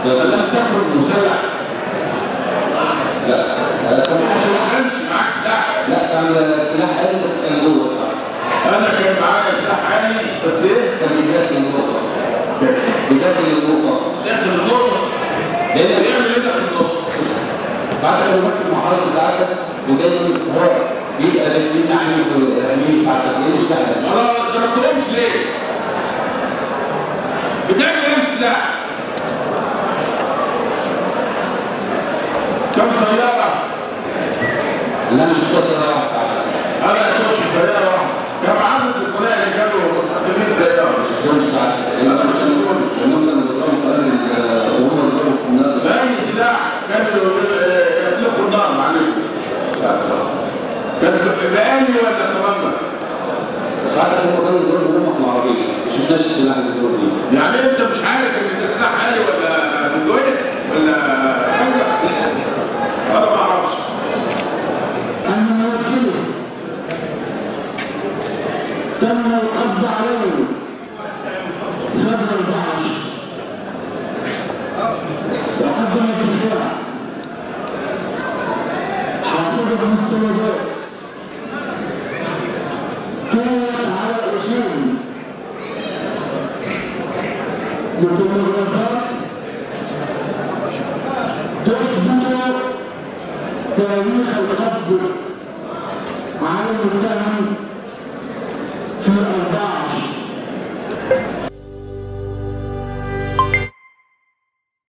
ده لم تكن مسلح لا هذا كان معاه سلاح امشي معاك سلاح لا كان سلاح آلي بس كان جوه انا كان معايا سلاح عالي بس ايه كان بداية النقطة بداية النقطة داخل النقطه لأن بيعمل ايه داخل النقطه بعد ما رحت المحاضرة ساعتها ودايما هو بيبقى بيمنع عني في ساعتها ليه مش سهل ما انا ما ضربتهمش ليه بتعمل ايه بالسلاح كم سياره اللي انا شفتها سنة واحدة ساعتها انا شفت سياره واحده كم عدد البناء اللي كانوا مستخدمين سياره شفتهم ساعتها انا مش هنقول لانهم كانوا بيضربوا في قلب ال- وهم بيضربوا في النار باي سلاح كانوا يطلقوا النار معلم كان بآلي ولا تمام ساعتها هم كانوا بيضربوا هم في العربية ما شفناش السلاح اللي بيضربوا بيه يعني انت مش عارف ان ده سلاح عالي ولا بالدوية ولا حاجه انا ما اعرفش أن موكله تم القبض عليه فضل البعض وقدم الدفاع حافظ ابن السندات كانت على أصول متمرسات تثبت تاريخ القبض على المتهم